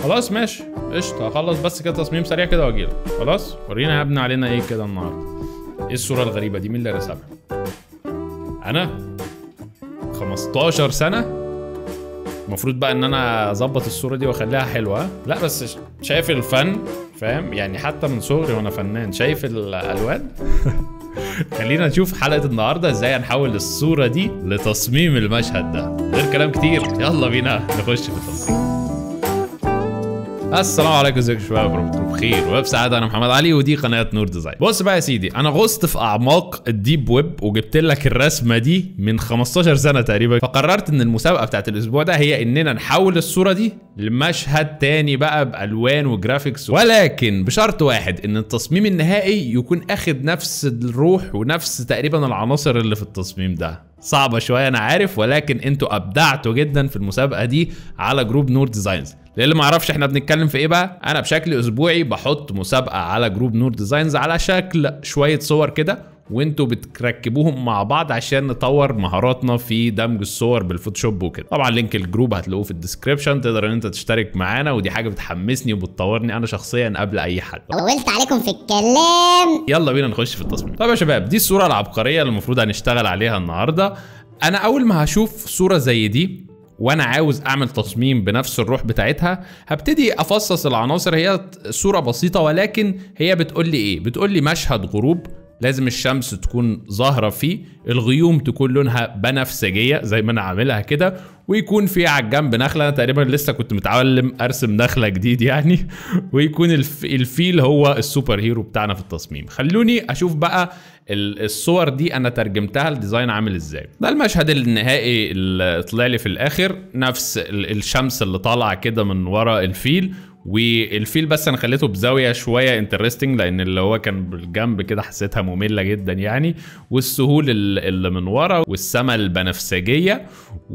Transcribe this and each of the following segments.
خلاص ماشي قشطه هخلص بس كده تصميم سريع كده واجيلك خلاص ورينا يا ابني علينا ايه كده النهارده ايه الصوره الغريبه دي مين اللي رسمها انا 15 سنه المفروض بقى ان انا اظبط الصوره دي واخليها حلوه لا بس ش- شايف الفن فاهم يعني حتى من صغري وانا فنان شايف الالوان خلينا نشوف حلقه النهارده ازاي هنحول الصوره دي لتصميم المشهد ده غير كلام كتير يلا بينا نخش في التصميم السلام عليكم ازيكم يا شباب ربكم بخير وبسعادة انا محمد علي ودي قناه نور ديزاين بص بقى يا سيدي انا غصت في اعماق الديب ويب وجبت لك الرسمه دي من 15 سنه تقريبا فقررت ان المسابقه بتاعت الاسبوع ده هي اننا نحول الصوره دي لمشهد تاني بقى بالوان وجرافيكس ولكن بشرط واحد ان التصميم النهائي يكون اخد نفس الروح ونفس تقريبا العناصر اللي في التصميم ده صعبه شويه انا عارف ولكن انتوا ابدعتوا جدا في المسابقه دي على جروب نور ديزاينز للي ما يعرفش احنا بنتكلم في ايه بقى انا بشكل اسبوعي بحط مسابقه على جروب نور ديزاينز على شكل شويه صور كده وانتوا بتركبوهم مع بعض عشان نطور مهاراتنا في دمج الصور بالفوتوشوب وكده طبعا لينك الجروب هتلاقوه في الديسكريبشن تقدر ان انت تشترك معانا ودي حاجه بتحمسني وبتطورني انا شخصيا قبل اي حد طولت عليكم في الكلام يلا بينا نخش في التصميم طب يا شباب دي الصوره العبقريه اللي المفروض هنشتغل عليها النهارده انا اول ما هشوف صوره زي دي وانا عاوز اعمل تصميم بنفس الروح بتاعتها هبتدي افصص العناصر هي صوره بسيطه ولكن هي بتقول لي ايه بتقول لي مشهد غروب لازم الشمس تكون ظاهره فيه الغيوم تكون لونها بنفسجيه زي ما انا عاملها كده ويكون في على الجنب نخله انا تقريبا لسه كنت متعلم ارسم نخله جديد يعني ويكون الف... الفيل هو السوبر هيرو بتاعنا في التصميم خلوني اشوف بقى ال- الصور دي انا ترجمتها الديزاين عامل ازاي ده المشهد النهائي اللي طلع لي في الاخر نفس ال- الشمس اللي طالعه كده من ورا الفيل والفيل بس انا خليته بزاويه شويه انترستنج لان اللي هو كان بالجنب كده حسيتها ممله جدا يعني والسهول ال- اللي من ورا والسما البنفسجيه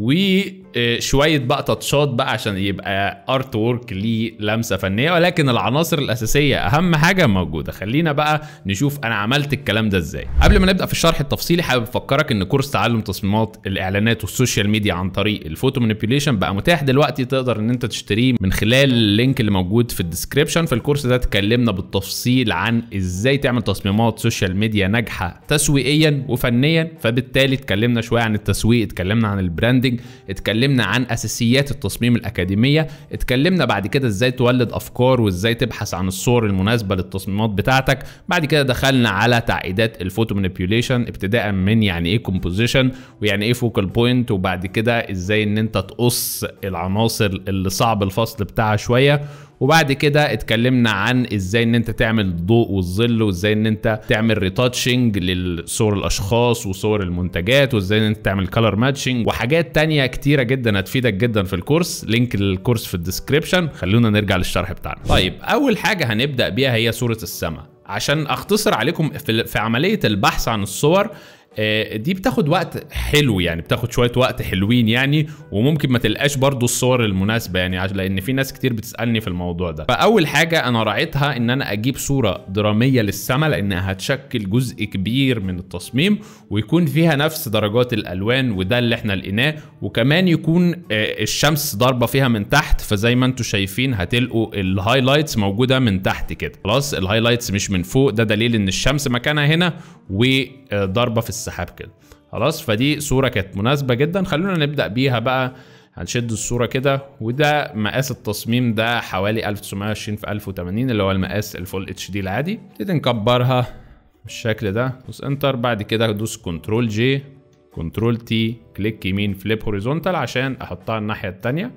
وشويه بقى تاتشات بقى عشان يبقى ارت وورك ليه لمسه فنيه ولكن العناصر الاساسيه اهم حاجه موجوده خلينا بقى نشوف انا عملت الكلام ده ازاي قبل ما نبدا في الشرح التفصيلي حابب افكرك ان كورس تعلم تصميمات الاعلانات والسوشيال ميديا عن طريق الفوتو مانيبيوليشن بقى متاح دلوقتي تقدر ان انت تشتريه من خلال اللينك اللي موجود في الديسكريبشن في الكورس ده اتكلمنا بالتفصيل عن ازاي تعمل تصميمات سوشيال ميديا ناجحه تسويقيا وفنيا فبالتالي اتكلمنا شويه عن التسويق اتكلمنا عن البراندنج اتكلمنا عن اساسيات التصميم الاكاديميه اتكلمنا بعد كده ازاي تولد افكار وازاي تبحث عن الصور المناسبه للتصميمات بتاعتك بعد كده دخلنا على تعقيدات الفوتو مانيبيوليشن ابتداء من يعني ايه كومبوزيشن ويعني ايه فوكال بوينت وبعد كده ازاي ان انت تقص العناصر اللي صعب الفصل بتاعها شويه وبعد كده اتكلمنا عن ازاي ان انت تعمل الضوء والظل وازاي ان انت تعمل ريتاتشنج للصور الاشخاص وصور المنتجات وازاي ان انت تعمل كلر ماتشنج وحاجات تانية كتيرة جدا هتفيدك جدا في الكورس لينك للكورس في الديسكريبشن خلونا نرجع للشرح بتاعنا طيب اول حاجة هنبدأ بيها هي صورة السماء عشان اختصر عليكم في في عملية البحث عن الصور آه، دي بتاخد وقت حلو يعني بتاخد شويه وقت حلوين يعني وممكن ما تلقاش برضو الصور المناسبه يعني عش- لان في ناس كتير بتسالني في الموضوع ده فاول حاجه انا راعيتها ان انا اجيب صوره دراميه للسماء لانها هتشكل جزء كبير من التصميم ويكون فيها نفس درجات الالوان وده اللي احنا لقيناه وكمان يكون آه، الشمس ضاربه فيها من تحت فزي ما انتم شايفين هتلقوا الهايلايتس موجوده من تحت كده خلاص الهايلايتس مش من فوق ده دليل ان الشمس مكانها هنا وضربه في السحاب كده خلاص فدي صوره كانت مناسبه جدا خلونا نبدا بيها بقى هنشد الصوره كده وده مقاس التصميم ده حوالي 1920 في 1080 اللي هو المقاس الفول اتش دي العادي نبتدي نكبرها بالشكل ده دوس انتر بعد كده دوس كنترول جي كنترول تي كليك يمين فليب هوريزونتال عشان احطها الناحيه التانية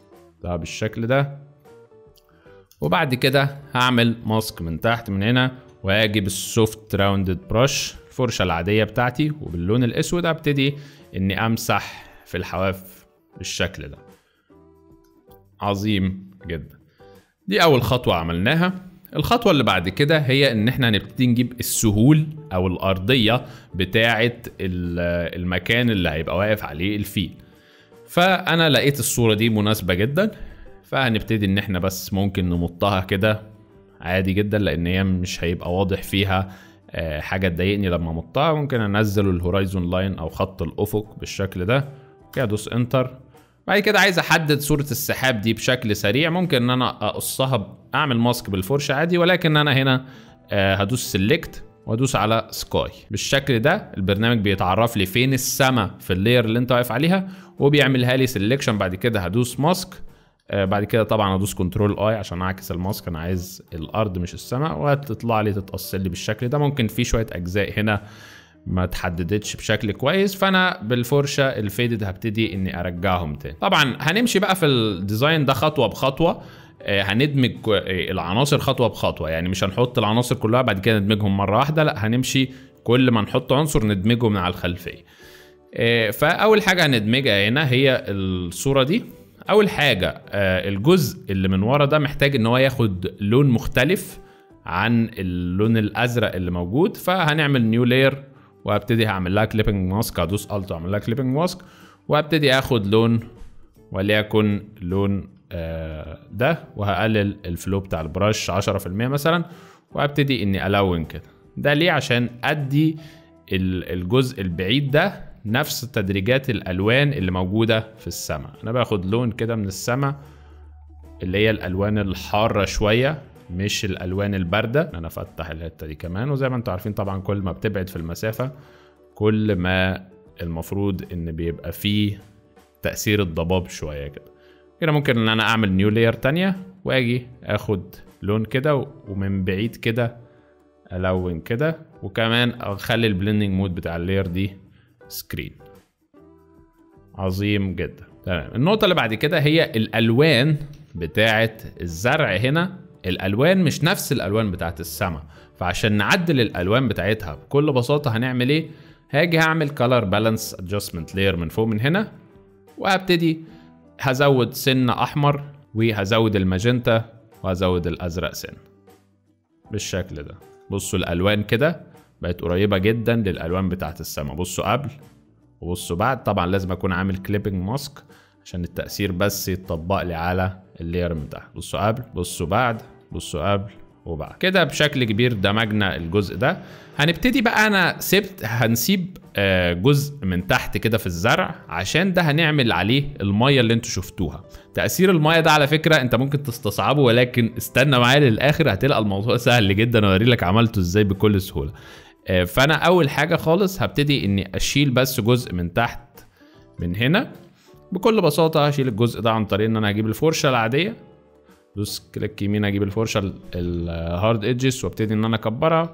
ده بالشكل ده وبعد كده هعمل ماسك من تحت من هنا واجيب السوفت راوندد برش الفرشه العاديه بتاعتي وباللون الاسود ابتدي اني امسح في الحواف بالشكل ده عظيم جدا دي اول خطوه عملناها الخطوه اللي بعد كده هي ان احنا نبتدي نجيب السهول او الارضيه بتاعه ال- المكان اللي هيبقى واقف عليه الفيل فانا لقيت الصوره دي مناسبه جدا فهنبتدي ان احنا بس ممكن نمطها كده عادي جدا لان هي مش هيبقى واضح فيها آه، حاجه تضايقني لما امطها ممكن انزل الهورايزون لاين او خط الافق بالشكل ده كده ادوس انتر بعد كده عايز احدد صورة السحاب دي بشكل سريع ممكن ان انا اقصها ب- اعمل ماسك بالفرشة عادي ولكن انا هنا آه، هدوس سيلكت وادوس على سكاي بالشكل ده البرنامج بيتعرف لي فين السما في اللاير اللي انت واقف عليها وبيعملها لي سيلكشن بعد كده هدوس ماسك آه، بعد كده طبعا ادوس كنترول اي عشان اعكس الماسك انا عايز الارض مش السماء وهتطلع لي تتقص لي بالشكل ده ممكن في شويه اجزاء هنا ما تحددتش بشكل كويس فانا بالفرشه الفيدد هبتدي اني ارجعهم تاني طبعا هنمشي بقى في الديزاين ده خطوه بخطوه آه، هندمج آه، العناصر خطوه بخطوه يعني مش هنحط العناصر كلها بعد كده ندمجهم مره واحده لا هنمشي كل ما نحط عنصر ندمجه من على الخلفيه آه، فاول حاجه هندمجها هنا هي الصوره دي اول حاجه آه، الجزء اللي من ورا ده محتاج ان هو ياخد لون مختلف عن اللون الازرق اللي موجود فهنعمل نيو لاير وهبتدي هعمل لها كليبنج ماسك هدوس الت واعمل لها كليبنج ماسك وهبتدي اخد لون وليكن لون آه، ده وهقلل الفلو بتاع البراش 10% مثلا وهبتدي اني الون كده ده ليه عشان ادي ال- الجزء البعيد ده نفس تدريجات الالوان اللي موجوده في السماء انا باخد لون كده من السماء اللي هي الالوان الحاره شويه مش الالوان البارده انا افتح الحته دي كمان وزي ما انتم عارفين طبعا كل ما بتبعد في المسافه كل ما المفروض ان بيبقى فيه تاثير الضباب شويه كده كده ممكن ان انا اعمل نيو لاير تانية واجي اخد لون كده و- ومن بعيد كده الون كده وكمان اخلي البلندنج مود بتاع اللاير دي سكرين عظيم جدا تمام النقطة اللي بعد كده هي الألوان بتاعة الزرع هنا الألوان مش نفس الألوان بتاعة السما فعشان نعدل الألوان بتاعتها بكل بساطة هنعمل إيه؟ هاجي هعمل color balance adjustment layer من فوق من هنا وهبتدي هزود سن أحمر وهزود الماجنتا وهزود الأزرق سن بالشكل ده بصوا الألوان كده بقت قريبة جدا للألوان بتاعة السما بصوا قبل وبصوا بعد طبعا لازم اكون عامل كليبنج ماسك عشان التأثير بس يتطبق لي على اللاير من تحت بصوا قبل بصوا بعد بصوا قبل وبعد كده بشكل كبير دمجنا الجزء ده هنبتدي بقى انا سبت هنسيب آه، جزء من تحت كده في الزرع عشان ده هنعمل عليه المية اللي انتوا شفتوها تأثير المية ده على فكرة انت ممكن تستصعبه ولكن استنى معايا للآخر هتلقى الموضوع سهل جدا واوري لك عملته ازاي بكل سهولة آه، فانا اول حاجة خالص هبتدي اني اشيل بس جزء من تحت من هنا بكل بساطة هشيل الجزء ده عن طريق ان انا هجيب الفرشة العادية دوس كليك يمين اجيب الفرشة الهارد ايدجز وابتدي ان انا اكبرها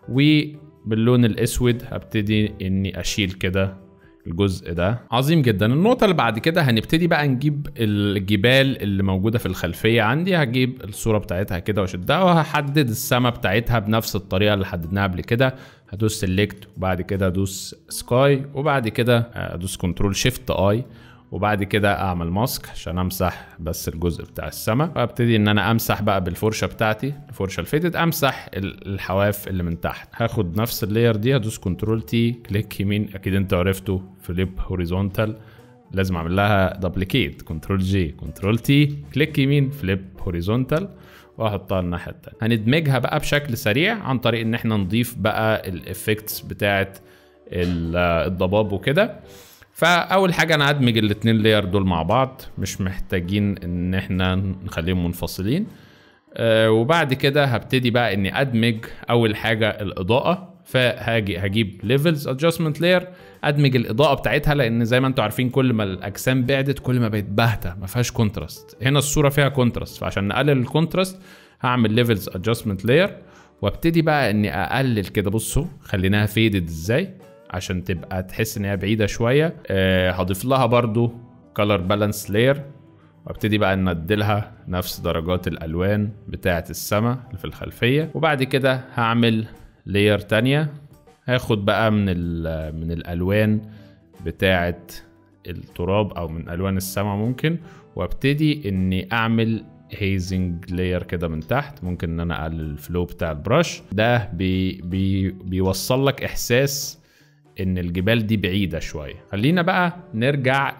وباللون الاسود هبتدي اني اشيل كده الجزء ده عظيم جدا النقطة اللي بعد كده هنبتدي بقى نجيب الجبال اللي موجودة في الخلفية عندي هجيب الصورة بتاعتها كده واشدها وهحدد السما بتاعتها بنفس الطريقة اللي حددناها قبل كده هدوس سيلكت وبعد كده ادوس سكاي وبعد كده ادوس كنترول شيفت اي وبعد كده اعمل ماسك عشان امسح بس الجزء بتاع السما وابتدي ان انا امسح بقى بالفرشه بتاعتي الفرشه الفيتد امسح ال- الحواف اللي من تحت هاخد نفس اللاير دي هدوس كنترول تي كليك يمين اكيد انت عرفتوا فليب هوريزونتال لازم اعمل لها دبليكيت كنترول جي كنترول تي كليك يمين فليب هوريزونتال واحطها الناحيه التانيه هندمجها بقى بشكل سريع عن طريق ان احنا نضيف بقى الافكتس بتاعت ال- الضباب وكده فاول حاجه انا ادمج الاتنين لاير دول مع بعض مش محتاجين ان احنا نخليهم منفصلين آه، وبعد كده هبتدي بقى اني ادمج اول حاجه الاضاءه فهاجي هجيب ليفلز ادجستمنت لاير ادمج الاضاءه بتاعتها لان زي ما انتم عارفين كل ما الاجسام بعدت كل ما بقت باهته ما فيهاش كونتراست هنا الصوره فيها كونتراست فعشان نقلل الكونتراست هعمل ليفلز ادجستمنت لاير وابتدي بقى اني اقلل كده بصوا خليناها فيدد ازاي عشان تبقى تحس ان هي بعيده شويه أه هضيف لها برضو كولر بالانس لاير وابتدي بقى نديلها نفس درجات الالوان بتاعه السما اللي في الخلفيه وبعد كده هعمل لاير تانية هاخد بقى من ال- من الالوان بتاعه التراب او من الوان السما ممكن وابتدي اني اعمل هيزنج لاير كده من تحت ممكن ان انا اقلل الفلو بتاع البرش ده بي بي بيوصل لك احساس ان الجبال دي بعيده شويه خلينا بقى نرجع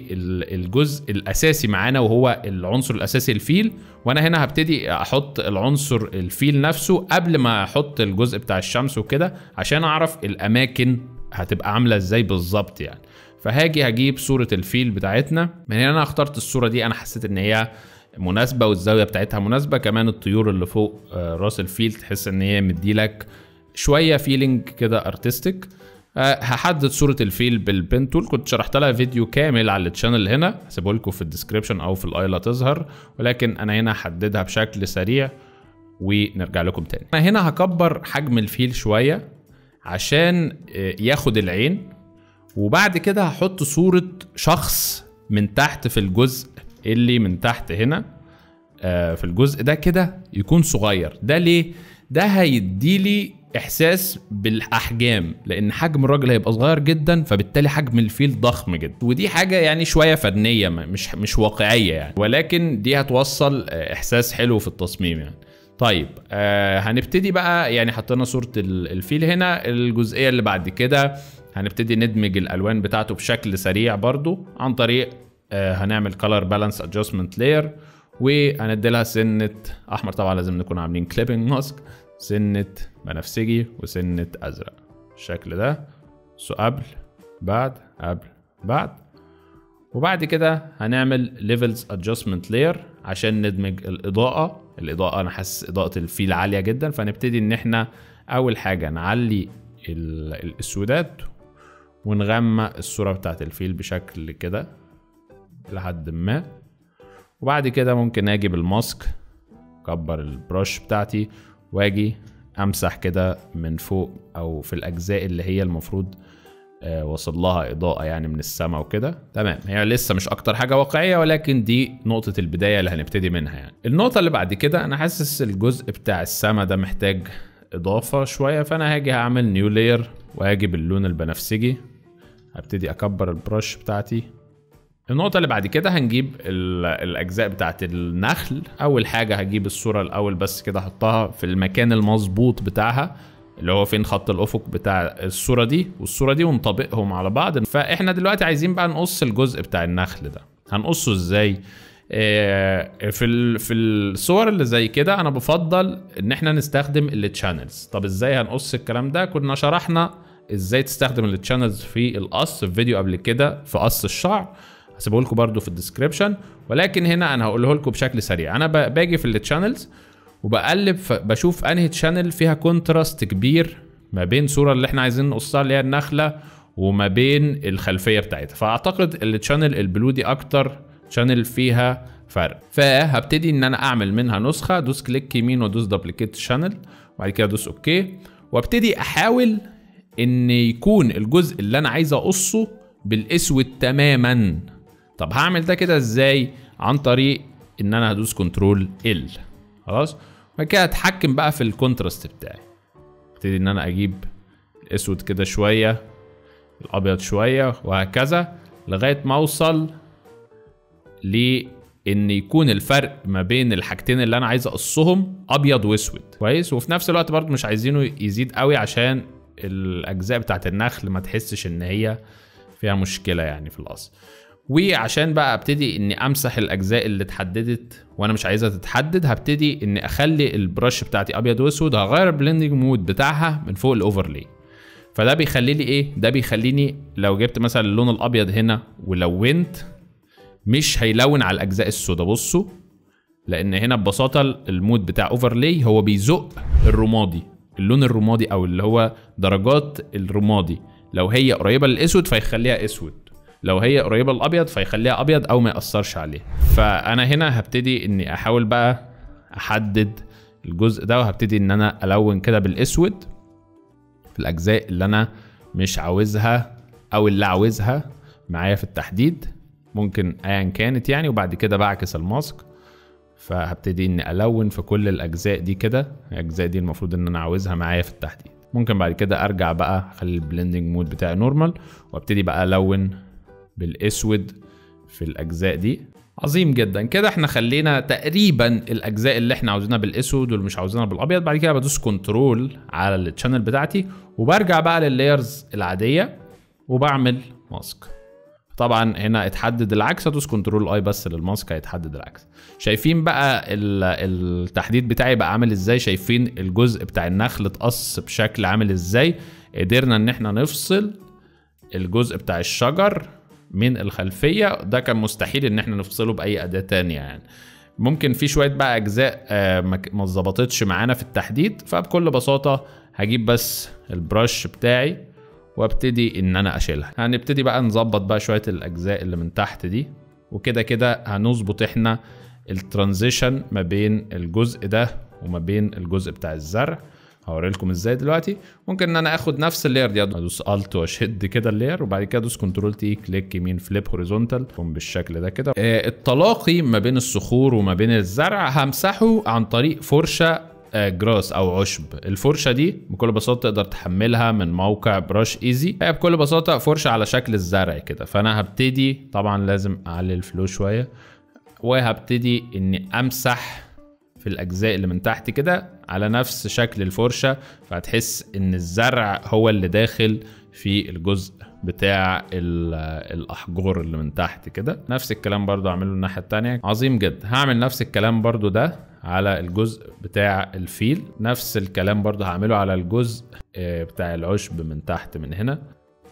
للجزء الاساسي معانا وهو العنصر الاساسي الفيل وانا هنا هبتدي احط العنصر الفيل نفسه قبل ما احط الجزء بتاع الشمس وكده عشان اعرف الاماكن هتبقى عامله ازاي بالظبط يعني فهاجي هجيب صورة الفيل بتاعتنا من هنا انا اخترت الصورة دي انا حسيت ان هي مناسبة والزاوية بتاعتها مناسبة كمان الطيور اللي فوق آه، راس الفيل تحس ان هي مديلك شوية فيلينج كده ارتستيك هحدد صورة الفيل بالبن تول كنت شرحت لها فيديو كامل على التشانل هنا هسيبه لكم في الديسكريبشن او في الاي لا تظهر ولكن انا هنا هحددها بشكل سريع ونرجع لكم تاني انا هنا هكبر حجم الفيل شوية عشان آه، ياخد العين وبعد كده هحط صورة شخص من تحت في الجزء اللي من تحت هنا آه، في الجزء ده كده يكون صغير ده ليه ده هيديلي احساس بالاحجام لان حجم الراجل هيبقى صغير جدا فبالتالي حجم الفيل ضخم جدا ودي حاجه يعني شويه فنيه ما- مش مش واقعيه يعني ولكن دي هتوصل آه، احساس حلو في التصميم يعني طيب آه هنبتدي بقى يعني حطينا صوره ال- الفيل هنا الجزئيه اللي بعد كده هنبتدي ندمج الالوان بتاعته بشكل سريع برضو عن طريق آه هنعمل color balance adjustment layer وهندي لها سنه احمر طبعا لازم نكون عاملين كليبنج ماسك سنه بنفسجي وسنه ازرق الشكل ده سو قبل بعد قبل بعد وبعد كده هنعمل ليفلز ادجستمنت لاير عشان ندمج الاضاءه الاضاءه انا حاسس اضاءه الفيل عاليه جدا فنبتدي ان احنا اول حاجه نعلي ال- الاسودات ونغمق الصوره بتاعت الفيل بشكل كده لحد ما وبعد كده ممكن اجي بالماسك اكبر البرش بتاعتي واجي امسح كده من فوق او في الاجزاء اللي هي المفروض آه، وصل لها اضاءه يعني من السماء وكده تمام هي لسه مش اكتر حاجه واقعيه ولكن دي نقطه البدايه اللي هنبتدي منها يعني النقطه اللي بعد كده انا حاسس الجزء بتاع السماء ده محتاج اضافه شويه فانا هاجي هعمل نيو لاير وهاجي باللون البنفسجي هبتدي اكبر البرش بتاعتي النقطة اللي بعد كده هنجيب ال- الأجزاء بتاعت النخل أول حاجة هجيب الصورة الأول بس كده أحطها في المكان المظبوط بتاعها اللي هو فين خط الأفق بتاع الصورة دي والصورة دي ونطبقهم على بعض فإحنا دلوقتي عايزين بقى نقص الجزء بتاع النخل ده هنقصه إزاي؟ آه، في ال- في الصور اللي زي كده انا بفضل ان احنا نستخدم التشانلز طب ازاي هنقص الكلام ده كنا شرحنا ازاي تستخدم التشانلز في القص في فيديو قبل كده في قص الشعر هسيبه لكم برده في الديسكريبشن ولكن هنا انا هقوله لكم بشكل سريع انا ب- باجي في التشانلز وبقلب ف- بشوف انهي تشانل فيها كونتراست كبير ما بين صوره اللي احنا عايزين نقصها اللي هي النخله وما بين الخلفيه بتاعتها فاعتقد التشانل البلو دي اكتر تشانل فيها فرق فهبتدي ان انا اعمل منها نسخه ادوس كليك يمين وادوس دبليكيت شانل وبعد كده ادوس اوكي وابتدي احاول ان يكون الجزء اللي انا عايز اقصه بالاسود تماما طب هعمل ده كده ازاي عن طريق ان انا هدوس كنترول ال خلاص وبعد كده اتحكم بقى في الكونتراست بتاعي ابتدي ان انا اجيب الاسود كده شويه الابيض شويه وهكذا لغايه ما اوصل لان يكون الفرق ما بين الحاجتين اللي انا عايز اقصهم ابيض واسود كويس وفي نفس الوقت برضه مش عايزينه يزيد قوي عشان الاجزاء بتاعت النخل ما تحسش ان هي فيها مشكله يعني في القص وعشان بقى ابتدي اني امسح الاجزاء اللي اتحددت وانا مش عايزها تتحدد هبتدي اني اخلي البرش بتاعتي ابيض واسود هغير البلندنج مود بتاعها من فوق الاوفرلي فده بيخلي لي ايه ده بيخليني لو جبت مثلا اللون الابيض هنا ولونت مش هيلون على الاجزاء السوداء بصوا لان هنا ببساطه المود بتاع اوفرلاي هو بيزق الرمادي اللون الرمادي او اللي هو درجات الرمادي لو هي قريبه للاسود فيخليها اسود لو هي قريبه للابيض فيخليها ابيض او ما ياثرش عليه فانا هنا هبتدي اني احاول بقى احدد الجزء ده وهبتدي ان انا الون كده بالاسود في الاجزاء اللي انا مش عاوزها او اللي عاوزها معايا في التحديد ممكن ايا كانت يعني وبعد كده بعكس الماسك فهبتدي اني الون في كل الاجزاء دي كده الاجزاء دي المفروض ان انا عاوزها معايا في التحديد ممكن بعد كده ارجع بقى اخلي البلندنج مود بتاعي نورمال وابتدي بقى الون بالاسود في الاجزاء دي عظيم جدا كده احنا خلينا تقريبا الاجزاء اللي احنا عاوزينها بالاسود واللي مش عاوزينها بالابيض بعد كده بدوس كنترول على التشانل بتاعتي وبرجع بقى لللايرز العاديه وبعمل ماسك طبعا هنا اتحدد العكس ادوس كنترول اي بس للماسك هيتحدد العكس شايفين بقى ال- التحديد بتاعي بقى عامل ازاي شايفين الجزء بتاع النخل اتقص بشكل عامل ازاي قدرنا ان احنا نفصل الجزء بتاع الشجر من الخلفيه ده كان مستحيل ان احنا نفصله باي اداه تانية يعني ممكن في شويه بقى اجزاء آه، ما ك- ما اتظبطتش معانا في التحديد فبكل بساطه هجيب بس البرش بتاعي وابتدي ان انا اشيلها هنبتدي بقى نظبط بقى شويه الاجزاء اللي من تحت دي وكده كده هنظبط احنا الترانزيشن ما بين الجزء ده وما بين الجزء بتاع الزرع هوري لكم ازاي دلوقتي ممكن ان انا اخد نفس اللاير دي ادوس الت واشد كده اللاير وبعد كده ادوس كنترول تي كليك يمين فليب هوريزونتال يكون بالشكل ده كده آه التلاقي ما بين الصخور وما بين الزرع همسحه عن طريق فرشه آه، جراس او عشب الفرشه دي بكل بساطه تقدر تحملها من موقع براش ايزي هي بكل بساطه فرشه على شكل الزرع كده فانا هبتدي طبعا لازم اعلي الفلو شويه وهبتدي اني امسح في الاجزاء اللي من تحت كده على نفس شكل الفرشه فهتحس ان الزرع هو اللي داخل في الجزء بتاع ال- الاحجار اللي من تحت كده نفس الكلام برضو اعمله الناحيه التانية عظيم جدا هعمل نفس الكلام برضو ده على الجزء بتاع الفيل نفس الكلام برضو هعمله على الجزء آه، بتاع العشب من تحت من هنا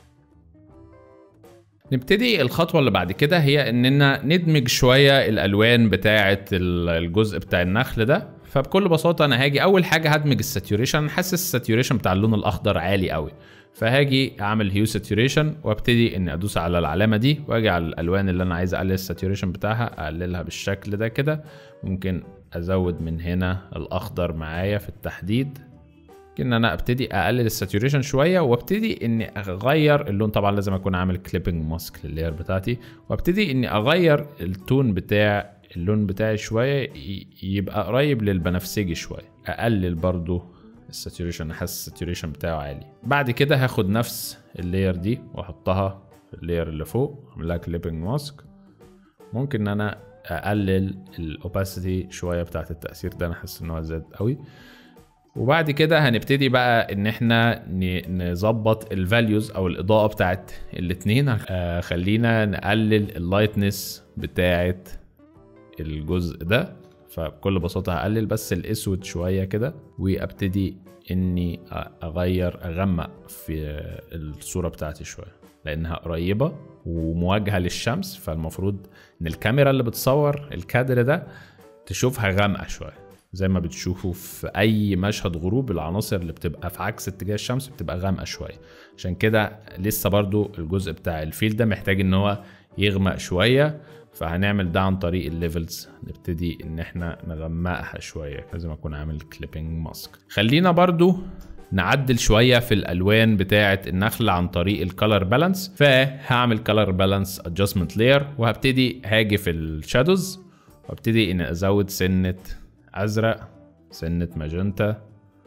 نبتدي الخطوة اللي بعد كده هي اننا ندمج شوية الالوان بتاعة ال- الجزء بتاع النخل ده فبكل بساطة انا هاجي اول حاجة هدمج الساتوريشن حاسس الساتوريشن بتاع اللون الاخضر عالي قوي فهاجي اعمل هيو ساتوريشن وابتدي اني ادوس على العلامة دي واجي على الالوان اللي انا عايز اقلل الساتوريشن بتاعها اقللها بالشكل ده كده ممكن ازود من هنا الاخضر معايا في التحديد ان انا ابتدي اقلل الساتوريشن شويه وابتدي اني اغير اللون طبعا لازم اكون عامل كليبنج ماسك لللاير بتاعتي وابتدي اني اغير التون بتاع اللون بتاعي شويه ي- يبقى قريب للبنفسجي شويه اقلل برضو الساتوريشن احس الساتوريشن بتاعه عالي بعد كده هاخد نفس اللاير دي واحطها في اللاير اللي فوق اعمل لها كليبنج ماسك ممكن ان انا اقلل الاوباسيتي شويه بتاعت التاثير ده انا حاسس ان هو زاد قوي وبعد كده هنبتدي بقى ان احنا ن- نظبط الفاليوز او الاضاءه بتاعت الاتنين آه خلينا نقلل اللايتنس بتاعت الجزء ده فبكل بساطه هقلل بس الاسود شويه كده وابتدي اني اغير اغمق في الصوره بتاعتي شويه لانها قريبه ومواجهه للشمس فالمفروض ان الكاميرا اللي بتصور الكادر ده تشوفها غامقه شويه زي ما بتشوفوا في اي مشهد غروب العناصر اللي بتبقى في عكس اتجاه الشمس بتبقى غامقه شويه عشان كده لسه برضو الجزء بتاع الفيل ده محتاج ان هو يغمق شويه فهنعمل ده عن طريق الليفلز نبتدي ان احنا نغمقها شويه لازم اكون عامل كليبنج ماسك خلينا برضو نعدل شويه في الالوان بتاعه النخل عن طريق الكالر بالانس فهعمل كالر بالانس ادجستمنت لاير وهبتدي هاجي في الشادوز وابتدي اني ازود سنه ازرق سنه ماجنتا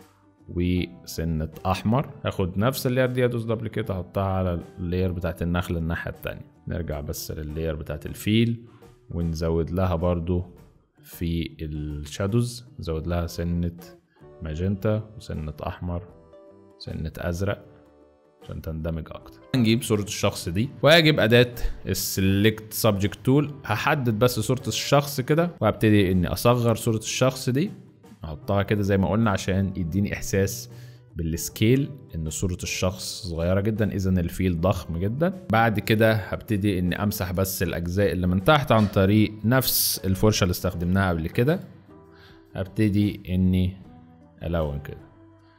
وسنه احمر هاخد نفس اللاير دي ادوس دبل كده احطها على اللاير بتاعت النخل الناحيه التانية نرجع بس لللاير بتاعت الفيل ونزود لها برضو في الشادوز نزود لها سنه ماجنتا وسنه احمر سنه ازرق عشان تندمج اكتر نجيب صورة الشخص دي واجيب اداة السلكت سبجكت تول هحدد بس صورة الشخص كده وهبتدي اني اصغر صورة الشخص دي احطها كده زي ما قلنا عشان يديني احساس بالسكيل ان صورة الشخص صغيرة جدا اذا الفيل ضخم جدا بعد كده هبتدي اني امسح بس الاجزاء اللي من تحت عن طريق نفس الفرشة اللي استخدمناها قبل كده هبتدي اني الون كده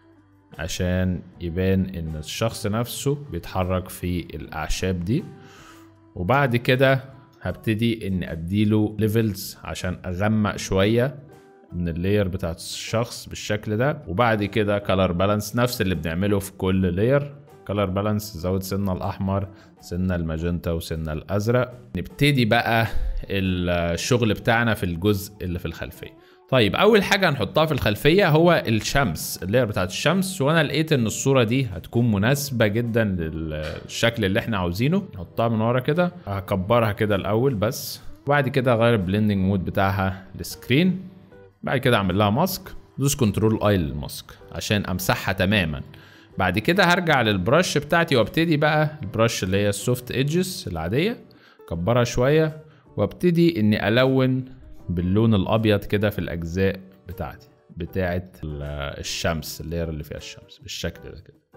عشان يبان ان الشخص نفسه بيتحرك في الاعشاب دي وبعد كده هبتدي اني اديله ليفلز عشان اغمق شويه من اللاير بتاعت الشخص بالشكل ده وبعد كده كلر بالانس نفس اللي بنعمله في كل لاير كلر بالانس زود سنة الاحمر سنة الماجنتا وسنة الازرق نبتدي بقى الشغل بتاعنا في الجزء اللي في الخلفيه طيب اول حاجه هنحطها في الخلفيه هو الشمس اللاير بتاعت الشمس وانا لقيت ان الصوره دي هتكون مناسبه جدا للشكل اللي احنا عاوزينه نحطها من ورا كده هكبرها كده الاول بس وبعد كده اغير البلندنج مود بتاعها لسكرين بعد كده اعمل لها ماسك دوس كنترول اي للماسك عشان امسحها تماما بعد كده هرجع للبرش بتاعتي وابتدي بقى البرش اللي هي السوفت ايدجز العاديه كبرها شويه وابتدي اني الون باللون الابيض كده في الاجزاء بتاعتي بتاعت ال- الشمس اللاير اللي فيها الشمس بالشكل ده كده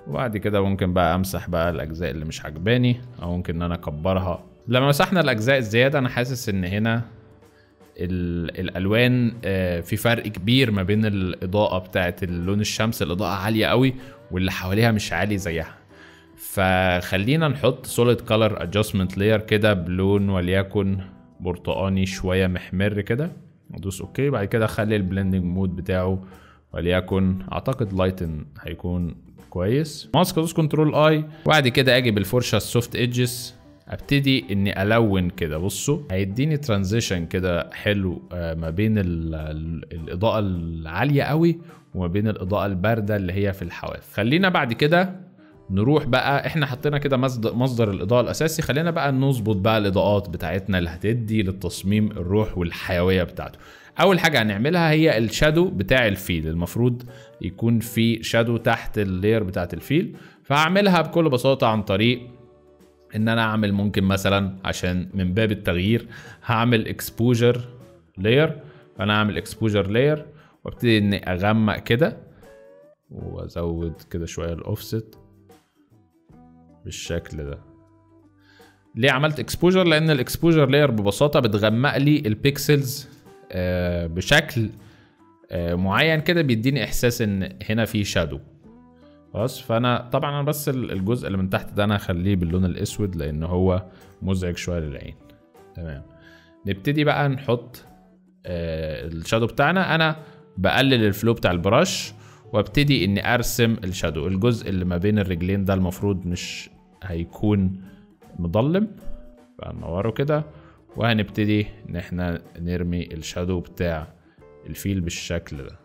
وبعد كده ممكن بقى امسح بقى الاجزاء اللي مش عجباني او ممكن ان انا اكبرها لما مسحنا الاجزاء الزياده انا حاسس ان هنا ال- الالوان آه، في فرق كبير ما بين الاضاءه بتاعت اللون الشمس الاضاءه عاليه قوي واللي حواليها مش عالي زيها فخلينا نحط solid color adjustment layer كده بلون وليكن برتقاني شويه محمر كده ادوس اوكي بعد كده اخلي البلندنج مود بتاعه وليكن اعتقد لايتن هيكون كويس ماسك ادوس كنترول اي وبعد كده اجي بالفرشه السوفت ايدجز ابتدي اني الون كده بصوا هيديني ترانزيشن كده حلو آه، ما بين ال ال الاضاءه العاليه قوي وما بين الاضاءه البارده اللي هي في الحواف خلينا بعد كده نروح بقى احنا حطينا كده مصدر, مصدر الاضاءه الاساسي خلينا بقى نظبط بقى الاضاءات بتاعتنا اللي هتدي للتصميم الروح والحيويه بتاعته اول حاجه هنعملها هي الشادو بتاع الفيل المفروض يكون في شادو تحت اللاير بتاعت الفيل فهعملها بكل بساطه عن طريق ان انا اعمل ممكن مثلا عشان من باب التغيير هعمل اكسبوجر لاير فانا اعمل اكسبوجر لاير وابتدي اني اغمق كده وازود كده شويه الاوفست بالشكل ده ليه عملت اكسبوجر لان الاكسبوجر لاير ببساطه بتغمق لي البيكسلز آه، بشكل آه، معين كده بيديني احساس ان هنا في شادو خلاص فانا طبعا انا بس ال- الجزء اللي من تحت ده انا هخليه باللون الاسود لان هو مزعج شويه للعين تمام نبتدي بقى نحط آه، الشادو بتاعنا انا بقلل الفلو بتاع البراش وابتدي اني ارسم الشادو الجزء اللي ما بين الرجلين ده المفروض مش هيكون مظلم فنوره كده وهنبتدي ان احنا نرمي الشادو بتاع الفيل بالشكل ده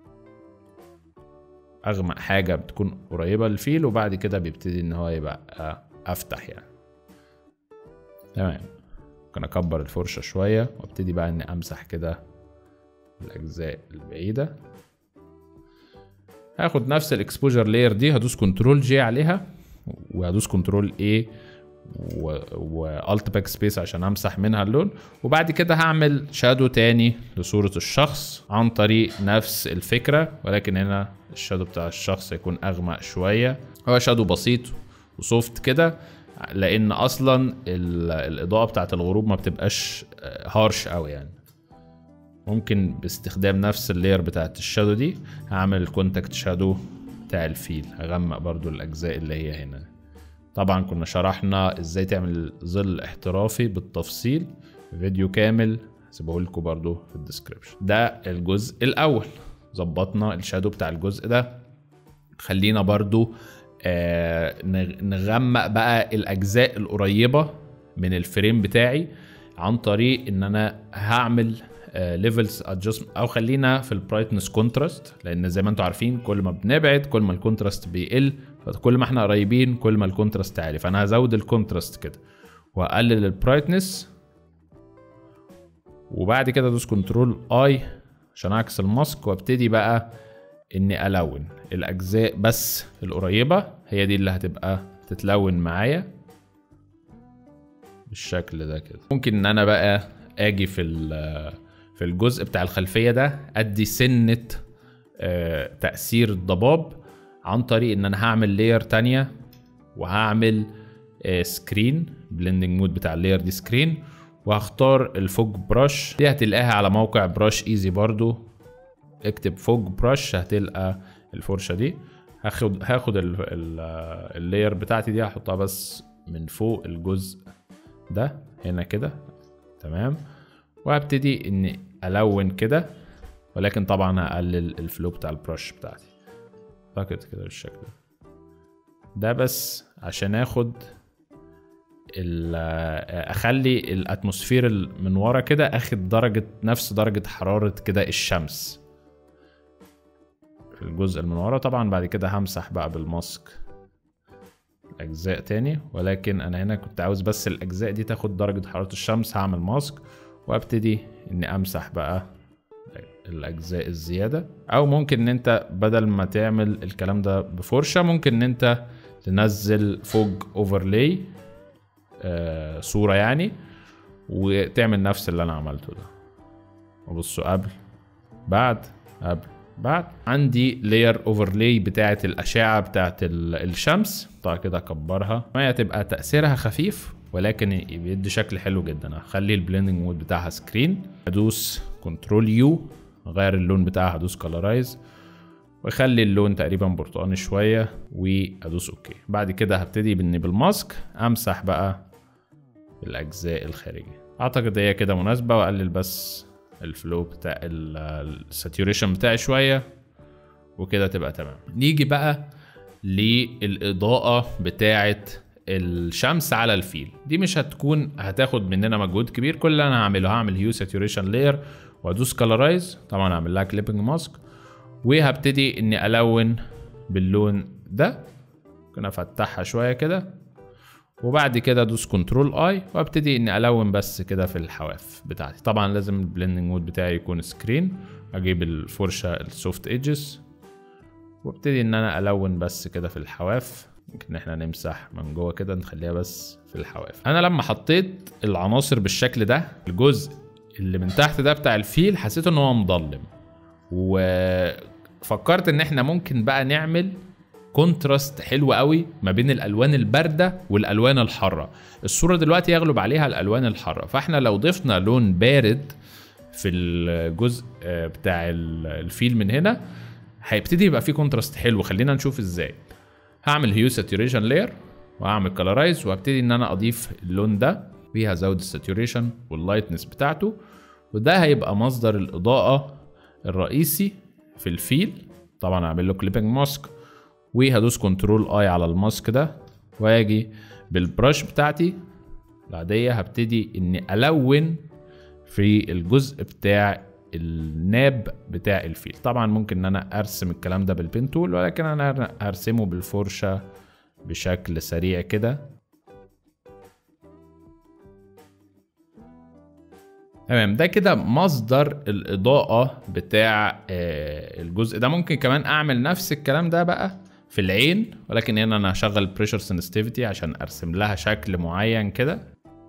اغمق حاجه بتكون قريبه للفيل وبعد كده بيبتدي ان هو يبقى افتح يعني تمام ممكن اكبر الفرشه شويه وابتدي بقى اني امسح كده الاجزاء البعيده هاخد نفس الاكسبوجر لاير دي هدوس كنترول جي عليها وهدوس كنترول اي والت باك سبيس عشان امسح منها اللون وبعد كده هعمل شادو تاني لصورة الشخص عن طريق نفس الفكرة ولكن هنا الشادو بتاع الشخص يكون اغمق شوية هو شادو بسيط وسوفت كده لان اصلا ال- الاضاءة بتاعت الغروب ما بتبقاش هارش قوي يعني ممكن باستخدام نفس اللاير بتاعت الشادو دي هعمل الكونتاكت شادو بتاع الفيل هغمق برضو الاجزاء اللي هي هنا طبعا كنا شرحنا ازاي تعمل ظل احترافي بالتفصيل في فيديو كامل هسيبه لكم برضو في الديسكريبشن ده الجزء الاول ظبطنا الشادو بتاع الجزء ده خلينا برضو آه نغ- نغمق بقى الاجزاء القريبه من الفريم بتاعي عن طريق ان انا هعمل ليفلز ادجستمنت او خلينا في البرايتنس كونتراست لان زي ما انتم عارفين كل ما بنبعد كل ما الكونتراست بيقل فكل ما احنا قريبين كل ما الكونتراست عالي فانا هزود الكونتراست كده واقلل البرايتنس وبعد كده ادوس كنترول اي عشان اعكس الماسك وابتدي بقى اني الون الاجزاء بس القريبه هي دي اللي هتبقى تتلون معايا بالشكل ده كده ممكن ان انا بقى اجي في ال- في الجزء بتاع الخلفيه ده ادي سنه آه، تاثير الضباب عن طريق ان انا هعمل لاير تانية وهعمل سكرين بلندنج مود بتاع اللاير دي سكرين وهختار الفوج براش دي هتلاقيها على موقع براش ايزي برضو اكتب فوج براش هتلقى الفرشه دي هاخد هاخد ال- ال- اللاير بتاعتي دي هحطها بس من فوق الجزء ده هنا كده تمام وهبتدي اني الون كده ولكن طبعا هقلل الفلو بتاع البرش بتاعتي فكده كده بالشكل ده ده بس عشان اخد ال- اخلي الاتموسفير ال- من ورا كده اخد درجة نفس درجة حرارة كده الشمس في الجزء اللي من ورا طبعا بعد كده همسح بقى بالماسك اجزاء تاني ولكن انا هنا كنت عاوز بس الاجزاء دي تاخد درجة حرارة الشمس هعمل ماسك وابتدي اني امسح بقى الاجزاء الزيادة او ممكن ان انت بدل ما تعمل الكلام ده بفرشة ممكن ان انت تنزل فوج اوفرلاي آه صورة يعني وتعمل نفس اللي انا عملته ده وبصوا قبل بعد قبل بعد عندي لاير اوفرلاي بتاعه الاشعه بتاعه ال- الشمس طبعا كده اكبرها ما تبقى تاثيرها خفيف ولكن بيدي شكل حلو جدا هخلي البلندنج مود بتاعها سكرين ادوس كنترول يو اغير اللون بتاعها هدوس كلرايز واخلي اللون تقريبا برتقاني شويه وادوس اوكي بعد كده هبتدي باني بالماسك امسح بقى الاجزاء الخارجيه اعتقد هي كده مناسبه واقلل بس الفلو بتاع الساتوريشن بتاعي شويه وكده تبقى تمام نيجي بقى للاضاءه بتاعه الشمس على الفيل دي مش هتكون هتاخد مننا مجهود كبير كل اللي انا هعمله هعمل هيو ساتوريشن لاير وادوس كلرايز طبعا هعمل لها كليبنج ماسك وهبتدي اني الون باللون ده ممكن افتحها شويه كده وبعد كده ادوس كنترول اي وابتدي اني الون بس كده في الحواف بتاعتي طبعا لازم البلندنج مود بتاعي يكون سكرين اجيب الفرشه السوفت ايدجز وابتدي ان انا الون بس كده في الحواف ممكن احنا نمسح من جوه كده نخليها بس في الحواف انا لما حطيت العناصر بالشكل ده الجزء اللي من تحت ده بتاع الفيل حسيت ان هو مظلم وفكرت ان احنا ممكن بقى نعمل كونتراست حلو قوي ما بين الالوان البارده والالوان الحاره الصوره دلوقتي يغلب عليها الالوان الحاره فاحنا لو ضفنا لون بارد في الجزء آه، بتاع ال- الفيل من هنا هيبتدي يبقى فيه كونتراست حلو خلينا نشوف ازاي هعمل هيو ساتوريشن لاير وهعمل كلرايز وهبتدي ان انا اضيف اللون ده وهزود الساتوريشن واللايتنس بتاعته وده هيبقى مصدر الاضاءه الرئيسي في الفيل طبعا هعمل له كليبنج ماسك وهدوس كنترول اي على الماسك ده واجي بالبرش بتاعتي العادية هبتدي اني الون في الجزء بتاع الناب بتاع الفيل طبعا ممكن ان انا ارسم الكلام ده بالبين تول ولكن انا هرسمه بالفرشة بشكل سريع كده تمام ده كده مصدر الإضاءة بتاع آه، الجزء ده ممكن كمان أعمل نفس الكلام ده بقى في العين ولكن هنا أنا هشغل بريشر سنسيتيفيتي عشان أرسم لها شكل معين كده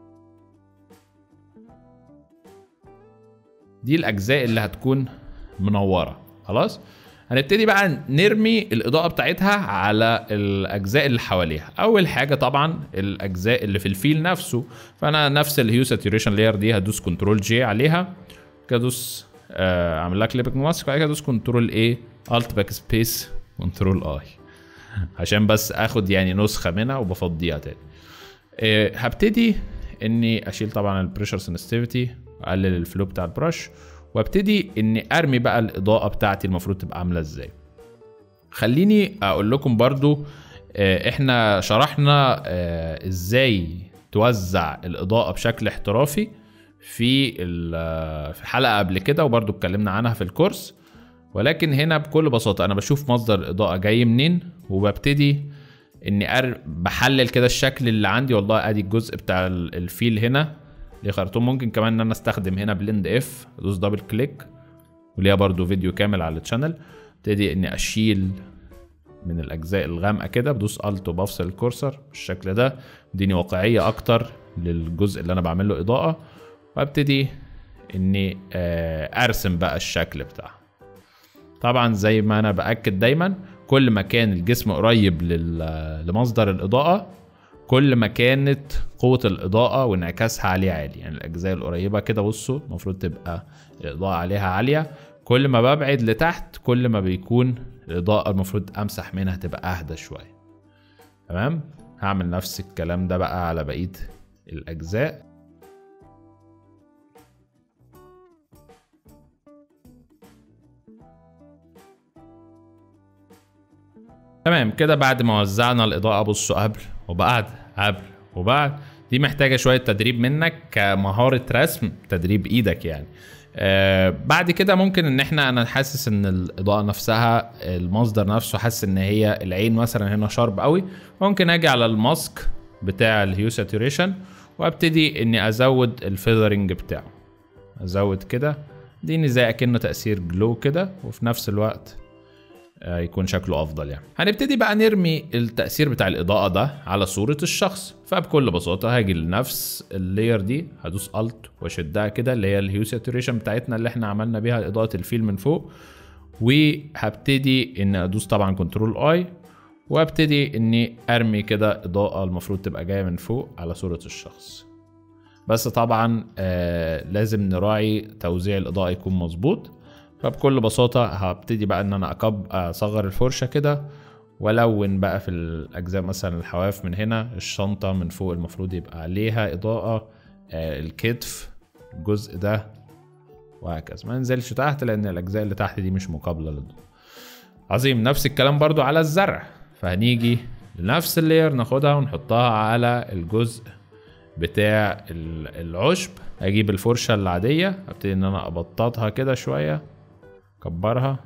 دي الأجزاء اللي هتكون منورة خلاص هنبتدي بقى نرمي الإضاءة بتاعتها على الأجزاء اللي حواليها أول حاجة طبعا الأجزاء اللي في الفيل نفسه فأنا نفس الهيو ساتوريشن لاير دي هدوس كنترول جي عليها كده ادوس آه، اعمل لها كليبنج ماسك بعد كده ادوس كنترول ايه الت باك سبيس كنترول اي عشان بس اخد يعني نسخه منها وبفضيها تاني آه، هبتدي اني اشيل طبعا البريشر سنسيتيفيتي واقلل الفلو بتاع البرش وابتدي اني ارمي بقى الاضاءه بتاعتي المفروض تبقى عامله ازاي خليني اقول لكم برضو آه، احنا شرحنا آه، ازاي توزع الاضاءه بشكل احترافي في ال- في حلقه قبل كده وبرضو اتكلمنا عنها في الكورس ولكن هنا بكل بساطه انا بشوف مصدر الاضاءه جاي منين وببتدي اني أر... بحلل كده الشكل اللي عندي والله ادي الجزء بتاع ال- الفيل هنا ليه خرطوم ممكن كمان ان انا استخدم هنا بلند اف ادوس دبل كليك وليها برضو فيديو كامل على الشانل ابتدي اني اشيل من الاجزاء الغامقه كده بدوس الت وبفصل الكورسر بالشكل ده اديني واقعيه اكتر للجزء اللي انا بعمل له اضاءه وابتدي اني آه، ارسم بقى الشكل بتاعها طبعا زي ما انا باكد دايما كل ما كان الجسم قريب لل- لمصدر الاضاءه كل ما كانت قوة الإضاءة وانعكاسها عليه عالي يعني الأجزاء القريبة كده بصوا المفروض تبقى الإضاءة عليها عالية كل ما ببعد لتحت كل ما بيكون الإضاءة المفروض أمسح منها تبقى أهدى شوية تمام هعمل نفس الكلام ده بقى على بقية الأجزاء تمام كده بعد ما وزعنا الإضاءة بصوا قبل وبعد قبل وبعد دي محتاجة شوية تدريب منك كمهارة رسم تدريب إيدك يعني آه بعد كده ممكن ان احنا انا حاسس ان الاضاءه نفسها المصدر نفسه حاسس ان هي العين مثلا هنا شارب قوي ممكن اجي على الماسك بتاع الهيو ساتوريشن وابتدي اني ازود الفيذرنج بتاعه ازود كده ديني زي اكنه تاثير جلو كده وفي نفس الوقت آه، يكون شكله افضل يعني هنبتدي بقى نرمي التاثير بتاع الاضاءه ده على صوره الشخص فبكل بساطه هاجي لنفس اللاير دي هدوس الت واشدها كده اللي هي الهيو ساتوريشن بتاعتنا اللي احنا عملنا بيها اضاءه الفيل من فوق وهبتدي ان ادوس طبعا كنترول اي وابتدي اني ارمي كده اضاءة المفروض تبقى جاية من فوق على صورة الشخص بس طبعا آه لازم نراعي توزيع الاضاءة يكون مظبوط فبكل بساطة هبتدي بقى ان انا اكب اصغر الفرشة كده والون بقى في الاجزاء مثلا الحواف من هنا الشنطة من فوق المفروض يبقى عليها اضاءة آه الكتف الجزء ده وهكذا ما ننزلش تحت لان الاجزاء اللي تحت دي مش مقابلة للضوء عظيم نفس الكلام برضو على الزرع فهنيجي لنفس اللاير ناخدها ونحطها على الجزء بتاع العشب اجيب الفرشة العادية ابتدي ان انا ابططها كده شوية اكبرها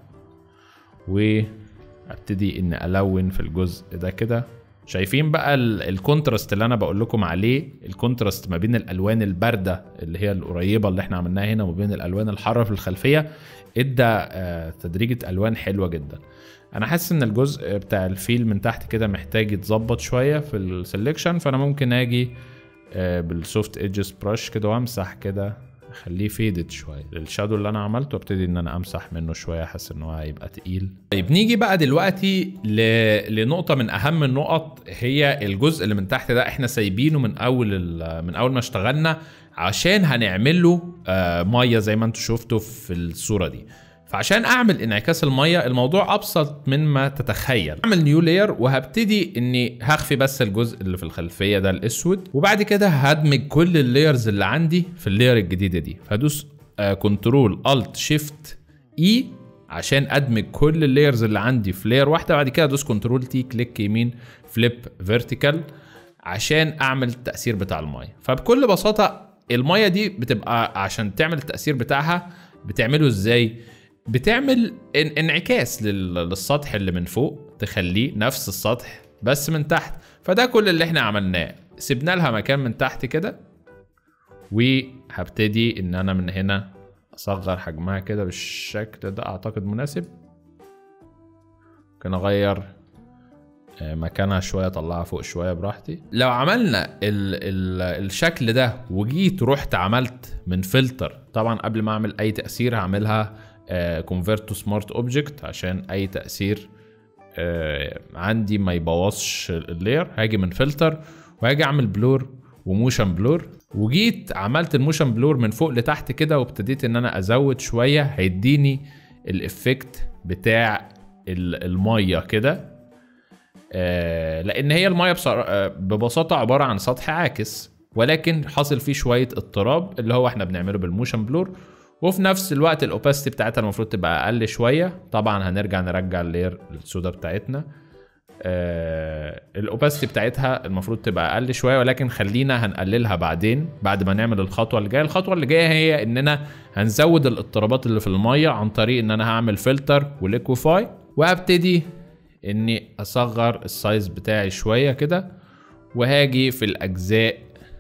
وابتدي ان الون في الجزء ده كده شايفين بقى الكونتراست اللي انا بقول لكم عليه الكونتراست ما بين الالوان البارده اللي هي القريبه اللي احنا عملناها هنا وما بين الالوان الحاره في الخلفيه ادى تدريجه الوان حلوه جدا انا حاسس ان الجزء بتاع الفيل من تحت كده محتاج يتظبط شويه في السلكشن فانا ممكن اجي بالسوفت ايدجز براش كده وامسح كده اخليه فيدد شويه الشادو اللي انا عملته ابتدي ان انا امسح منه شويه حاسس ان هو هيبقى تقيل طيب نيجي بقى دلوقتي ل... لنقطه من اهم النقط هي الجزء اللي من تحت ده احنا سايبينه من اول ال... من اول ما اشتغلنا عشان هنعمل له آه ميه زي ما انتم شفتوا في الصوره دي فعشان اعمل انعكاس الميه الموضوع ابسط مما تتخيل اعمل نيو لاير وهبتدي اني هخفي بس الجزء اللي في الخلفيه ده الاسود وبعد كده هدمج كل اللايرز اللي عندي في اللاير الجديده دي فهدوس كنترول الت شيفت اي عشان ادمج كل اللايرز اللي عندي في لاير واحده بعد كده ادوس كنترول تي كليك يمين فليب فيرتيكال عشان اعمل التاثير بتاع الميه فبكل بساطه الميه دي بتبقى عشان تعمل التاثير بتاعها بتعمله ازاي بتعمل انعكاس للسطح اللي من فوق تخليه نفس السطح بس من تحت فده كل اللي احنا عملناه سيبنا لها مكان من تحت كده وهبتدي ان انا من هنا اصغر حجمها كده بالشكل ده اعتقد مناسب ممكن اغير مكانها شويه اطلعها فوق شويه براحتي لو عملنا ال ال الشكل ده وجيت رحت عملت من فلتر طبعا قبل ما اعمل اي تاثير هعملها كونفرت تو سمارت اوبجكت عشان اي تاثير uh, عندي ما يبوظش اللاير هاجي من فلتر وهاجي اعمل بلور وموشن بلور وجيت عملت الموشن بلور من فوق لتحت كده وابتديت ان انا ازود شويه هيديني الافكت بتاع الميه كده آه لان هي الميه ببساطه عباره عن سطح عاكس ولكن حاصل فيه شويه اضطراب اللي هو احنا بنعمله بالموشن بلور وفي نفس الوقت الاوباسيتي بتاعتها المفروض تبقى اقل شويه طبعا هنرجع نرجع اللاير السودا بتاعتنا آه الاوباسيتي بتاعتها المفروض تبقى اقل شويه ولكن خلينا هنقللها بعدين بعد ما نعمل الخطوه اللي جايه الخطوه اللي جايه هي اننا هنزود الاضطرابات اللي في الميه عن طريق ان انا هعمل فلتر وليكوفاي وهبتدي اني اصغر السايز بتاعي شويه كده وهاجي في الاجزاء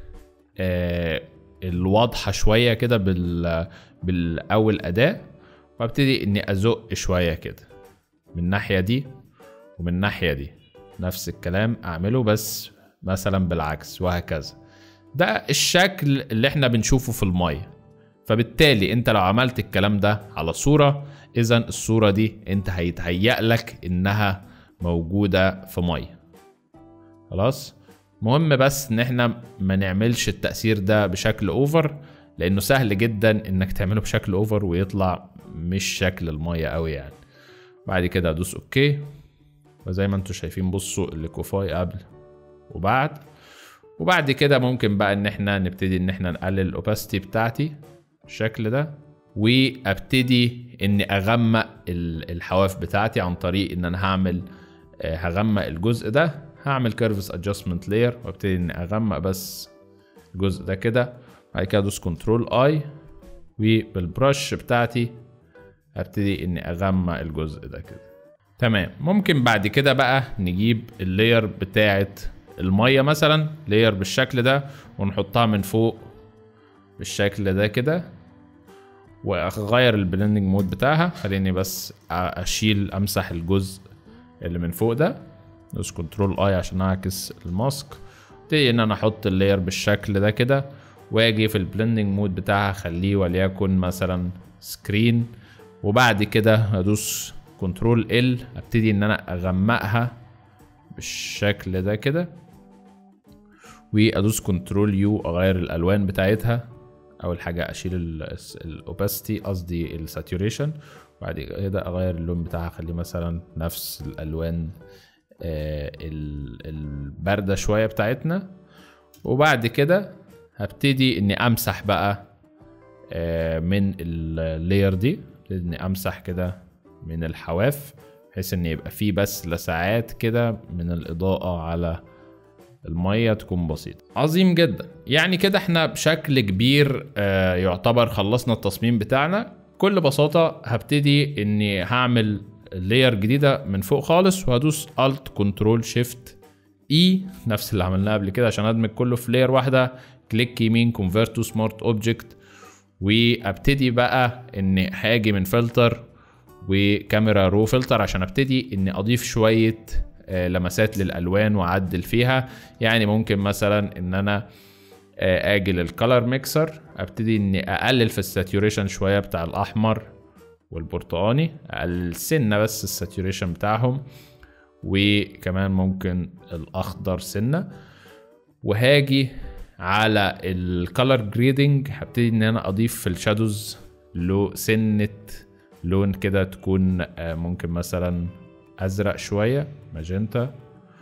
آه الواضحه شويه كده بال بالاول اداه وابتدي اني ازق شويه كده من الناحيه دي ومن الناحيه دي نفس الكلام اعمله بس مثلا بالعكس وهكذا ده الشكل اللي احنا بنشوفه في الميه فبالتالي انت لو عملت الكلام ده على صوره اذا الصوره دي انت هيتهيأ لك انها موجوده في ميه خلاص مهم بس ان احنا ما نعملش التأثير ده بشكل اوفر لانه سهل جدا انك تعمله بشكل اوفر ويطلع مش شكل المية قوي يعني بعد كده ادوس اوكي وزي ما انتم شايفين بصوا الليكوفاي قبل وبعد وبعد كده ممكن بقى ان احنا نبتدي ان احنا نقلل الاوباسيتي بتاعتي بالشكل ده وابتدي اني اغمق الحواف بتاعتي عن طريق ان انا هعمل هغمق الجزء ده هعمل كيرفز ادجستمنت لاير وابتدي اني اغمق بس الجزء ده كده بعد كده ادوس كنترول اي وبالبرش بتاعتي ابتدي اني اغمق الجزء ده كده تمام ممكن بعد كده بقى نجيب اللاير بتاعت الميه مثلا لاير بالشكل ده ونحطها من فوق بالشكل ده كده واغير البلندنج مود بتاعها خليني بس اشيل امسح الجزء اللي من فوق ده دوس كنترول اي عشان اعكس الماسك ابتدي ان انا احط اللاير بالشكل ده كده واجي في البلندنج مود بتاعها اخليه وليكن مثلا سكرين وبعد كده هدوس كنترول ال ابتدي ان انا اغمقها بالشكل ده كده وادوس كنترول يو اغير الالوان بتاعتها اول حاجه اشيل الاوباسيتي قصدي الساتوريشن وبعد كده اغير اللون بتاعها اخليه مثلا نفس الالوان آه، ال- البارده شويه بتاعتنا وبعد كده هبتدي اني امسح بقى آه، من اللاير دي ابتدي اني امسح كده من الحواف بحيث ان يبقى فيه بس لسعات كده من الاضاءه على الميه تكون بسيطه عظيم جدا يعني كده احنا بشكل كبير آه، يعتبر خلصنا التصميم بتاعنا بكل بساطه هبتدي اني هعمل لاير جديده من فوق خالص وهدوس الت كنترول شيفت اي نفس اللي عملناه قبل كده عشان ادمج كله في لاير واحده كليك يمين كونفرت تو سمارت اوبجكت وابتدي بقى اني هاجي من فلتر وكاميرا رو فلتر عشان ابتدي اني اضيف شويه آه، لمسات للالوان واعدل فيها يعني ممكن مثلا ان انا آه، اجي للكالر ميكسر ابتدي اني اقلل في الساتوريشن شويه بتاع الاحمر والبرتقاني اقلل سنه بس الساتوريشن بتاعهم وكمان ممكن الاخضر سنه وهاجي على الكالر جريدنج هبتدي ان انا اضيف في الشادوز له سنه لون كده تكون آه، ممكن مثلا ازرق شويه ماجنتا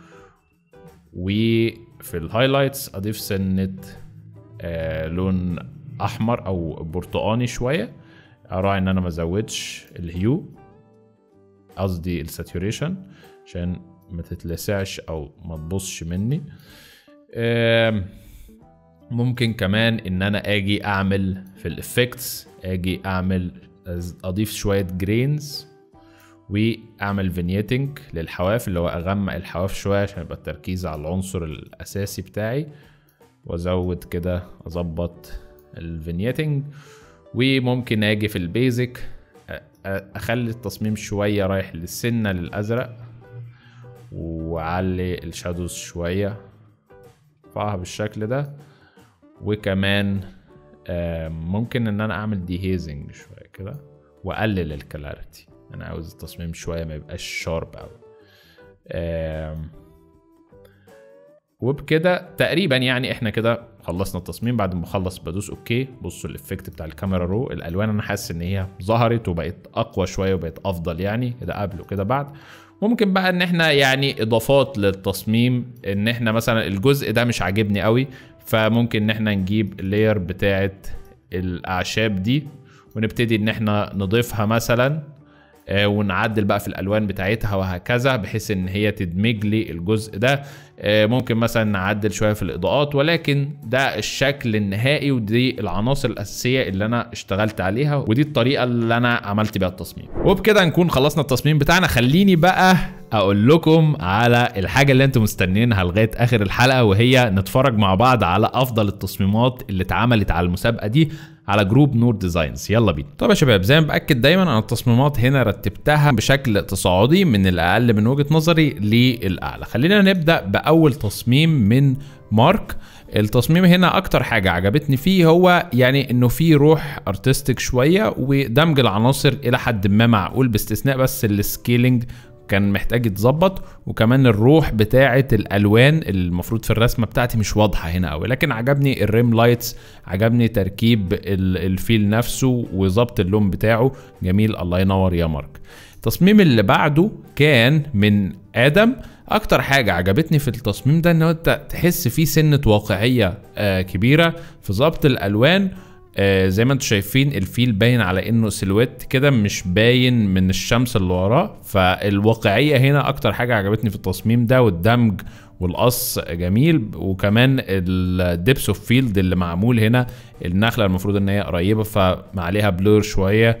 وفي الهايلايتس اضيف سنه آه، لون احمر او برتقاني شويه اراعي ان انا ما ازودش الهيو قصدي الساتوريشن عشان ما تتلسعش او ما تبصش مني آم، ممكن كمان ان انا اجي اعمل في الافكتس اجي اعمل أز- اضيف شويه جرينز واعمل فينيتنج للحواف اللي هو اغمق الحواف شويه عشان يبقى التركيز على العنصر الاساسي بتاعي وازود كده اظبط الفينيتنج وممكن اجي في البيزك أ- أ- اخلي التصميم شويه رايح للسنه للازرق واعلي الشادوز شويه ارفعها بالشكل ده وكمان آم، ممكن ان انا اعمل ديهيزنج شويه كده واقلل الكلاريتي انا عاوز التصميم شويه ما يبقاش شارب قوي وبكده تقريبا يعني احنا كده خلصنا التصميم بعد ما اخلص بدوس اوكي بصوا الافكت بتاع الكاميرا رو الالوان انا حاسس ان هي ظهرت وبقت اقوى شويه وبقت افضل يعني كده قبل وكده بعد ممكن بقى ان احنا يعني اضافات للتصميم ان احنا مثلا الجزء ده مش عاجبني قوي فممكن ان احنا نجيب اللاير بتاعه الاعشاب دي ونبتدي ان احنا نضيفها مثلا آه، ونعدل بقى في الالوان بتاعتها وهكذا بحيث ان هي تدمج لي الجزء ده آه، ممكن مثلا نعدل شويه في الاضاءات ولكن ده الشكل النهائي ودي العناصر الاساسيه اللي انا اشتغلت عليها ودي الطريقه اللي انا عملت بيها التصميم وبكده نكون خلصنا التصميم بتاعنا خليني بقى اقول لكم على الحاجه اللي انتم مستنيينها لغايه اخر الحلقه وهي نتفرج مع بعض على افضل التصميمات اللي اتعملت على المسابقه دي على جروب نور ديزاينز يلا بينا طب يا شباب زي ما باكد دايما انا التصميمات هنا رتبتها بشكل تصاعدي من الاقل من وجهه نظري للاعلى خلينا نبدا باول تصميم من مارك التصميم هنا اكتر حاجه عجبتني فيه هو يعني انه فيه روح ارتستيك شويه ودمج العناصر الى حد ما معقول باستثناء بس السكيلينج كان محتاج يتظبط وكمان الروح بتاعه الالوان اللي المفروض في الرسمه بتاعتي مش واضحه هنا قوي لكن عجبني الريم لايتس عجبني تركيب ال- الفيل نفسه وظبط اللون بتاعه جميل الله ينور يا مارك التصميم اللي بعده كان من ادم اكتر حاجه عجبتني في التصميم ده ان انت تحس فيه سنه واقعيه آه كبيره في ظبط الالوان آه زي ما انتم شايفين الفيل باين على انه سيلويت كده مش باين من الشمس اللي وراه فالواقعيه هنا اكتر حاجه عجبتني في التصميم ده والدمج والقص جميل وكمان الدبس اوف فيلد اللي معمول هنا النخله المفروض ان هي قريبه فعليها بلور شويه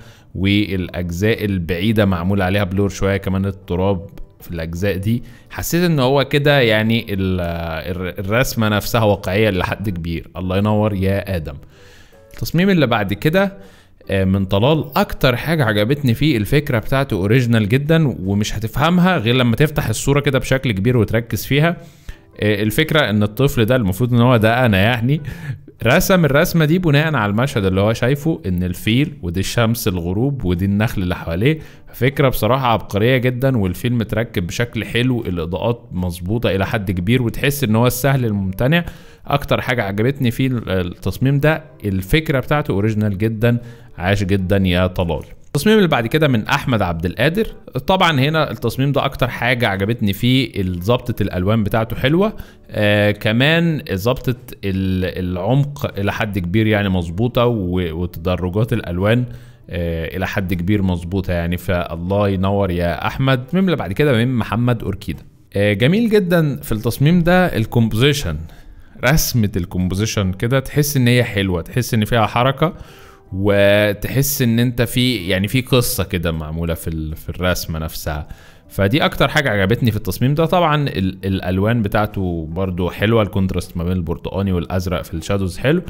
والاجزاء البعيده معمول عليها بلور شويه كمان التراب في الاجزاء دي حسيت ان هو كده يعني ال- الر- الرسمه نفسها واقعيه لحد كبير الله ينور يا ادم التصميم اللي بعد كده آه، من طلال اكتر حاجه عجبتني فيه الفكره بتاعته اوريجينال جدا ومش هتفهمها غير لما تفتح الصوره كده بشكل كبير وتركز فيها آه، الفكره ان الطفل ده المفروض ان هو ده انا يعني رسم الرسمه دي بناء على المشهد اللي هو شايفه ان الفيل ودي الشمس الغروب ودي النخل اللي حواليه فكره بصراحه عبقريه جدا والفيلم متركب بشكل حلو الاضاءات مظبوطه الى حد كبير وتحس ان هو السهل الممتنع اكتر حاجه عجبتني في التصميم ده الفكره بتاعته اوريجينال جدا عاش جدا يا طلال التصميم اللي بعد كده من احمد عبد القادر طبعا هنا التصميم ده اكتر حاجه عجبتني فيه ظبطه الالوان بتاعته حلوه آه كمان ظبطه العمق الى حد كبير يعني مظبوطه وتدرجات الالوان آه الى حد كبير مظبوطه يعني فالله ينور يا احمد التصميم اللي بعد كده من محمد اوركيدا آه جميل جدا في التصميم ده الكومبوزيشن رسمه الكومبوزيشن كده تحس ان هي حلوه تحس ان فيها حركه وتحس ان انت في يعني في قصه كده معموله في في الرسمه نفسها فدي اكتر حاجه عجبتني في التصميم ده طبعا الالوان بتاعته برضو حلوه الكونتراست ما بين البرتقاني والازرق في الشادوز حلو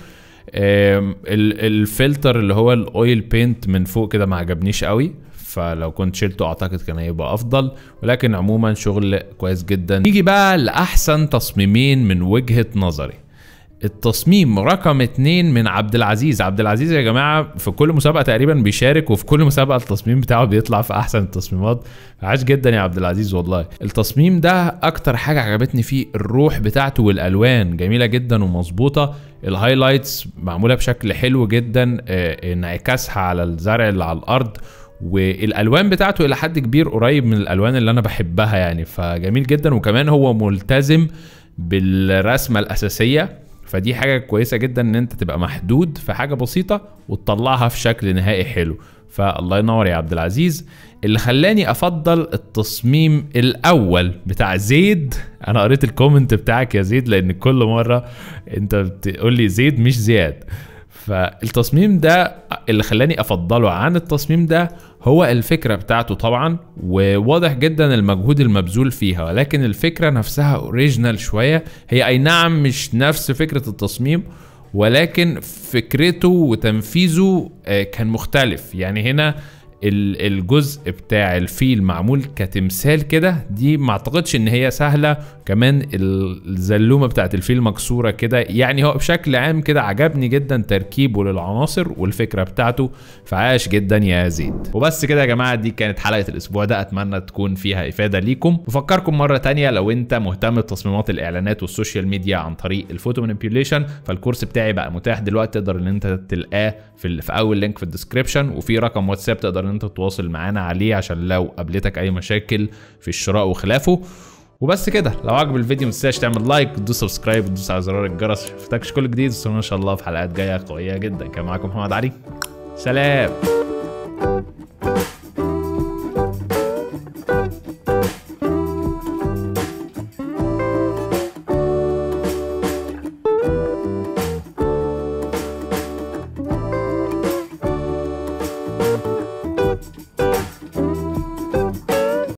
الفلتر اللي هو الاويل بينت من فوق كده ما عجبنيش قوي فلو كنت شلته اعتقد كان هيبقى افضل ولكن عموما شغل كويس جدا نيجي بقى لاحسن تصميمين من وجهه نظري التصميم رقم اتنين من عبد العزيز عبد العزيز يا جماعه في كل مسابقه تقريبا بيشارك وفي كل مسابقه التصميم بتاعه بيطلع في احسن التصميمات عاش جدا يا عبد العزيز والله التصميم ده اكتر حاجه عجبتني فيه الروح بتاعته والالوان جميله جدا ومظبوطه الهايلايتس معموله بشكل حلو جدا انعكاسها على الزرع اللي على الارض والالوان بتاعته الى حد كبير قريب من الالوان اللي انا بحبها يعني فجميل جدا وكمان هو ملتزم بالرسمه الاساسيه فدي حاجه كويسه جدا ان انت تبقى محدود في حاجه بسيطه وتطلعها في شكل نهائي حلو فالله ينور يا عبد العزيز اللي خلاني افضل التصميم الاول بتاع زيد انا قريت الكومنت بتاعك يا زيد لان كل مره انت بتقول لي زيد مش زياد فالتصميم ده اللي خلاني افضله عن التصميم ده هو الفكره بتاعته طبعا وواضح جدا المجهود المبذول فيها ولكن الفكره نفسها اوريجينال شويه هي اي نعم مش نفس فكره التصميم ولكن فكرته وتنفيذه كان مختلف يعني هنا الجزء بتاع الفيل معمول كتمثال كده دي ما اعتقدش ان هي سهله كمان الزلومه بتاعت الفيل مكسوره كده يعني هو بشكل عام كده عجبني جدا تركيبه للعناصر والفكره بتاعته فعاش جدا يا زيد وبس كده يا جماعه دي كانت حلقه الاسبوع ده اتمنى تكون فيها افاده ليكم وفكركم مره تانية لو انت مهتم بتصميمات الاعلانات والسوشيال ميديا عن طريق الفوتو مانيبيوليشن فالكورس بتاعي بقى متاح دلوقتي تقدر ان انت تلقاه في, في اول لينك في الديسكربشن وفي رقم واتساب تقدر ان انت تتواصل معانا عليه عشان لو قابلتك اي مشاكل في الشراء وخلافه وبس كده لو عجب الفيديو ما تنساش تعمل لايك وتدوس سبسكرايب وتدوس على زرار الجرس عشان كل جديد ان شاء الله في حلقات جايه قويه جدا كان معاكم محمد علي سلام